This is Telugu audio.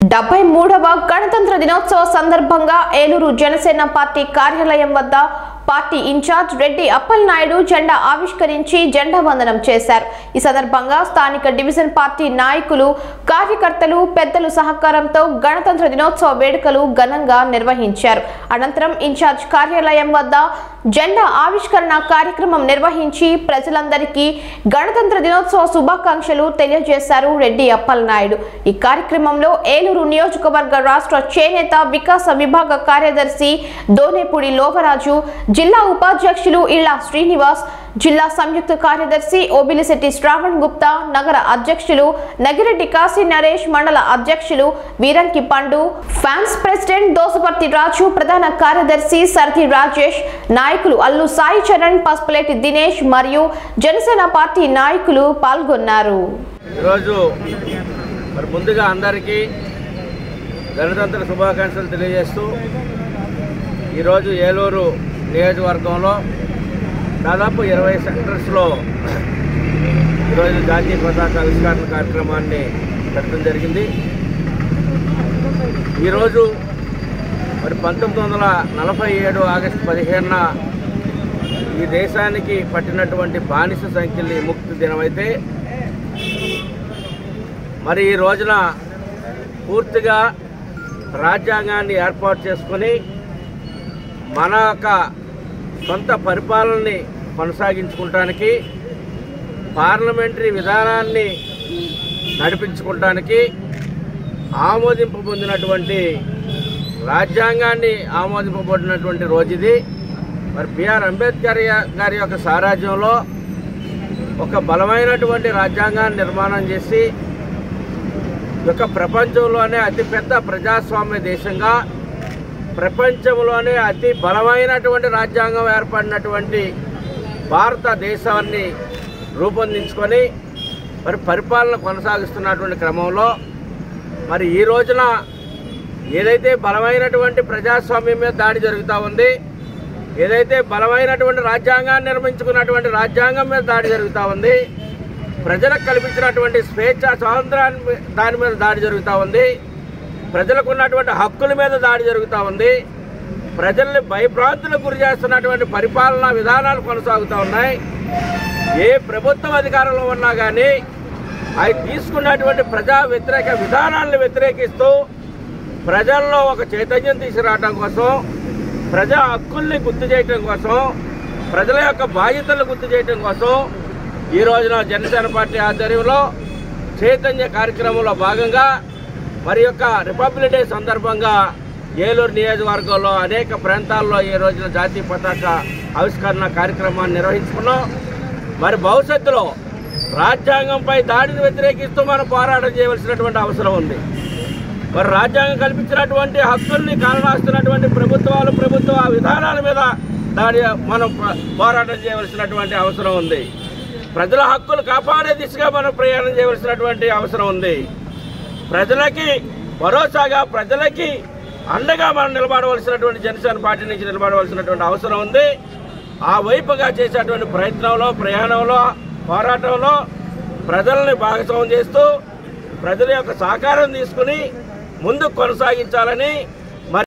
డెబ్బై మూడవ గణతంత్ర దినోత్సవ సందర్భంగా ఏలూరు జనసేన పార్టీ కార్యాలయం వద్ద పార్టీ ఇన్ఛార్జ్ రెడ్డి అప్పలనాయుడు జెండా ఆవిష్కరించి జెండా వందనం చేశారు ఈ సందర్భంగా స్థానిక డివిజన్ పార్టీ నాయకులు కార్యకర్తలు పెద్దలు సహకారంతో గణతంత్ర దినోత్సవ వేడుకలు ఘనంగా నిర్వహించారు అనంతరం ఇన్ఛార్జ్ కార్యాలయం వద్ద జెండా ఆవిష్కరణ కార్యక్రమం నిర్వహించి ప్రజలందరికీ గణతంత్ర దినోత్సవ శుభాకాంక్షలు తెలియజేశారు రెడ్డి అప్పలనాయుడు ఈ కార్యక్రమంలో ఏలూరు నియోజకవర్గ రాష్ట్ర చేనేత వికాస విభాగ కార్యదర్శి దోనేపూడి లోవరాజు జిల్లా ఉపాధ్యక్షులు ఇళ్ల శ్రీనివాస్ జిల్లా సంయుక్త కార్యదర్శి ఓబిలిశెట్టి శ్రావణ్ గుప్తా నగర అధ్యక్షులు నగిరెడ్డి కాశీ నరేష్ మండల అధ్యక్షులు వీరంకి పండు ఫ్యాన్స్ ప్రెసిడెంట్ దోసపర్తి రాజు ప్రధాన కార్యదర్శి సర్ది రాజేష్ నాయకులు అల్లు సాయి చరణ్ పసుపులేటి దినేష్ మరియు జనసేన పార్టీ నాయకులు పాల్గొన్నారు ఈరోజు మరి ముందుగా అందరికీ గణతంత్ర శుభాకాంక్షలు తెలియజేస్తూ ఈరోజు ఏలూరు నియోజకవర్గంలో దాదాపు ఇరవై సెంటర్స్లో ఈరోజు జాతీయ పతాక ఆవిష్కరణ కార్యక్రమాన్ని పెట్టడం జరిగింది ఈరోజు మరి పంతొమ్మిది వందల నలభై ఏడు ఆగస్టు పదిహేనున ఈ దేశానికి పట్టినటువంటి బానిస సంఖ్యల్ని ముక్తి దినమైతే మరి ఈ రోజున పూర్తిగా రాజ్యాంగాన్ని ఏర్పాటు చేసుకొని మన యొక్క సొంత పరిపాలనని కొనసాగించుకుంటానికి పార్లమెంటరీ విధానాన్ని నడిపించుకుంటానికి ఆమోదింపు పొందినటువంటి రాజ్యాంగాన్ని ఆమోదింపబడినటువంటి రోజు ఇది మరి బిఆర్ అంబేద్కర్ గారి యొక్క సారాజ్యంలో ఒక బలమైనటువంటి రాజ్యాంగాన్ని నిర్మాణం చేసి ఈ యొక్క ప్రపంచంలోనే అతిపెద్ద ప్రజాస్వామ్య దేశంగా ప్రపంచంలోనే అతి బలమైనటువంటి రాజ్యాంగం ఏర్పడినటువంటి భారతదేశాన్ని రూపొందించుకొని మరి పరిపాలన కొనసాగిస్తున్నటువంటి క్రమంలో మరి ఈ రోజున ఏదైతే బలమైనటువంటి ప్రజాస్వామ్యం మీద దాడి జరుగుతూ ఉంది ఏదైతే బలమైనటువంటి రాజ్యాంగాన్ని నిర్మించుకున్నటువంటి రాజ్యాంగం మీద దాడి జరుగుతూ ఉంది ప్రజలకు కల్పించినటువంటి స్వేచ్ఛ స్వాతంత్రాన్ని మీ- దాని మీద దాడి జరుగుతూ ఉంది ప్రజలకు ఉన్నటువంటి హక్కుల మీద దాడి జరుగుతూ ఉంది ప్రజల్ని భయభ్రాంతులకు గురి చేస్తున్నటువంటి పరిపాలనా విధానాలు కొనసాగుతూ ఉన్నాయి ఏ ప్రభుత్వం అధికారంలో ఉన్నా కానీ అవి తీసుకున్నటువంటి ప్రజా వ్యతిరేక విధానాలను వ్యతిరేకిస్తూ ప్రజల్లో ఒక చైతన్యం తీసుకురావడం కోసం ప్రజా హక్కుల్ని గుర్తు చేయడం కోసం ప్రజల యొక్క బాధ్యతలను గుర్తు చేయడం కోసం ఈ రోజున జనసేన పార్టీ ఆధ్వర్యంలో చైతన్య కార్యక్రమంలో భాగంగా మరి యొక్క రిపబ్లిక్ డే సందర్భంగా ఏలూరు నియోజకవర్గంలో అనేక ప్రాంతాల్లో ఈ రోజున జాతీయ పతాక ఆవిష్కరణ కార్యక్రమాన్ని నిర్వహించుకున్నాం మరి భవిష్యత్తులో రాజ్యాంగంపై దాడిని వ్యతిరేకిస్తూ మనం పోరాటం చేయవలసినటువంటి అవసరం ఉంది మరి రాజ్యాంగం కల్పించినటువంటి హక్కుల్ని కారణాస్తున్నటువంటి ప్రభుత్వాలు ప్రభుత్వ విధానాల మీద దాడి మనం ప- పోరాటం చేయవలసినటువంటి అవసరం ఉంది ప్రజల హక్కులు కాపాడే దిశగా మనం ప్రయాణం చేయవలసినటువంటి అవసరం ఉంది ప్రజలకి భరోసాగా ప్రజలకి అండగా మనం నిలబడవలసినటువంటి జనసేన పార్టీ నుంచి నిలబడవలసినటువంటి అవసరం ఉంది ఆ వైపుగా చేసేటువంటి ప్రయత్నంలో ప్రయాణంలో పోరాటంలో ప్రజల్ని భాగస్వామ్యం చేస్తూ ప్రజల యొక్క సహకారం తీసుకుని ముందుకు కొనసాగించాలని